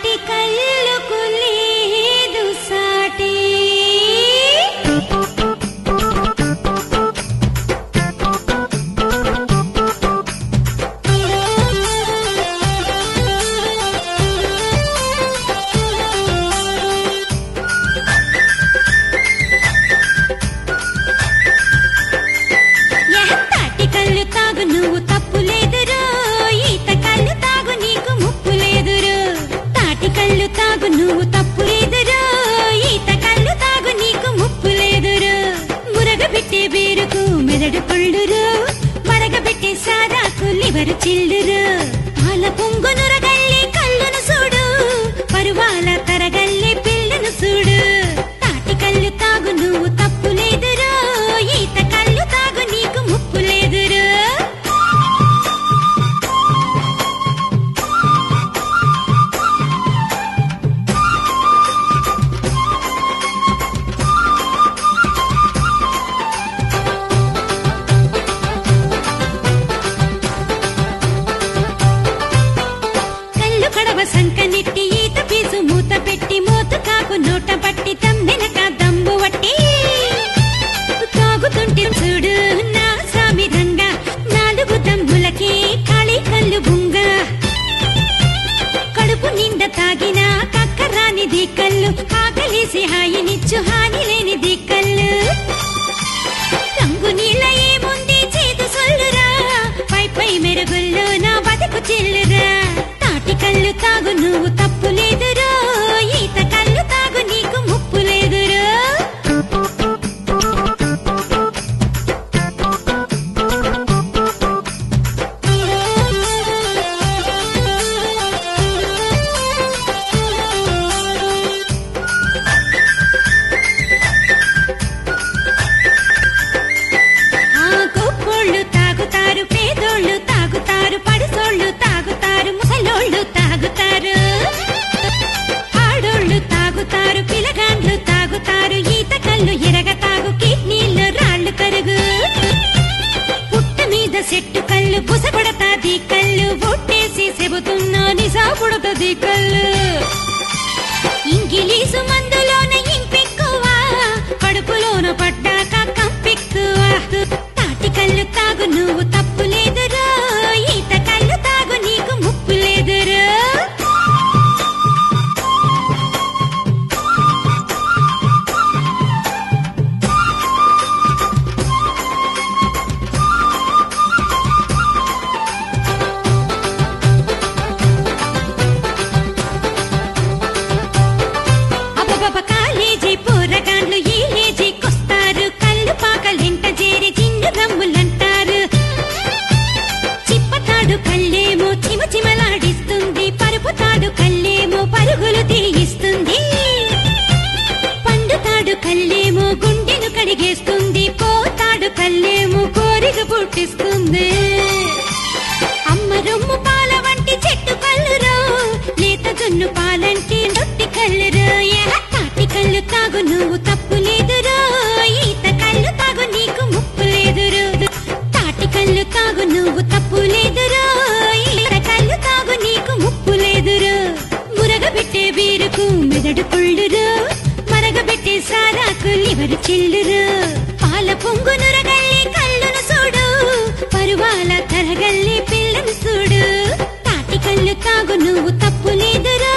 తాటి కళ్ళకు లేదు సాటి యహ, తాటి కళ్ళు తాగు నువ్వు తప్పు లేదురో ఈత కళ్ళు తాగు నీకు ముప్పు లేదురో తాటి కళ్ళు తాగు నువ్వు తప్పు లేదురో ఈత కళ్ళు తాగు నీకు ముప్పు లేదురో మురగబెట్టే బీరుకు మెదడు పుళ్ళురు మరగబెట్టే సారాకు లివరు చిల్లురు పాల పొంగు నురగల్లే కళ్ళును చూడు పరువాల తరగల్లే పిల్లను చూడు తాటి కళ్ళు తాగు నువ్వు తప్పు లేదురో ఈత కళ్ళు తాగు నీకు ముప్పు లేదురో కళ్ళు కడవ సంక నెట్టి ఈత పీసు మూత పెట్టి మూత కాకు నోట పట్టి తమ్మెనక దమ్ము వట్టి తాగుతుంటే చూడు నా స్వామి రంగ నాలుగు దమ్ములకి ఖాళీ కళ్ళు బుంగ కడుపు నిండా తాగిన కక్కరానిది కళ్ళు ఆకలేసి హాయినిచ్చు హాని లేనిది కళ్ళు రంగు నీళ్ళ ఏముంది చేదు సొల్లురా పై పై మెరుగుల్లో నా బతుకు చెల్లురా తాటి కళ్ళు తాగు నువ్వు తప్పు లేదురో ఈత కళ్ళు తాగు నీకు ముప్పు లేదురో ఆ గొప్పోళ్ళు తాగుతారు పేదోళ్ళు తాగుతారు పడిసోళ్ళు తాగుతారు ముసలోళ్ళు తాగుతారు ఆడోళ్ళు తాగుతారు పిలగాండ్లు తాగుతారు ఈత కళ్ళు ఎరగ తాగు కిడ్నీళ్ళు రాళ్ళు కరుగు పుట్ట మీద చెట్టు కళ్ళు బుసపడతాది కళ్ళు ఒట్టేసి చెబుతున్నా నిజా పుడతది కళ్ళు ఇంగిలీసు మందులోన ఇంపెక్కువ కడుపులోన పడ్డాక కంపెక్కువ తాటి కళ్ళు తాగు నువ్వు తప్పు లేదురో ఈత కళ్ళు తాగు నీకు ముప్పు లేదురో అబ్బబ్బబ్బ కాలేజీ పోరగాండ్లు ఈ ఏజీకొస్తారు కళ్ళు పాకలెంట చేరి జిండు రమ్ములంటారు చిప్పతాడు కళ్ళేమో చిమ చిమలాడిస్తుంది పరుపుతాడు కళ్ళేమో పరుగులు తీయిస్తుంది పండుతాడు కళ్ళేమో గుండెను కడిగేస్తుంది పోతాడు కళ్ళేమో కోరిక పుట్టిస్తుంది అమ్మ రొమ్ము పాల వంటి చెట్టు కళ్ళురో లేత జున్ను పాలంటి నొట్టి కళ్ళురో యహ, తాటి కళ్ళు తాగు నువ్వు తప్పు లేదురో ఈత కళ్ళు తాగు నీకు ముప్పు లేదురో తాటి కళ్ళు తాగు నువ్వు తప్పు లేదురో ఈత కళ్ళు తాగు నీకు ముప్పు లేదురో మురగబెట్టే బీరుకు మెదడు పుళ్ళురు మరగబెట్టే సారాకు లివరు చిల్లురు పాల పొంగు నురగల్లి కళ్ళును చూడు పరువాల తరగల్లి పిల్లను చూడు తాటి కళ్ళు తాగు నువ్వు తప్పు లేదురో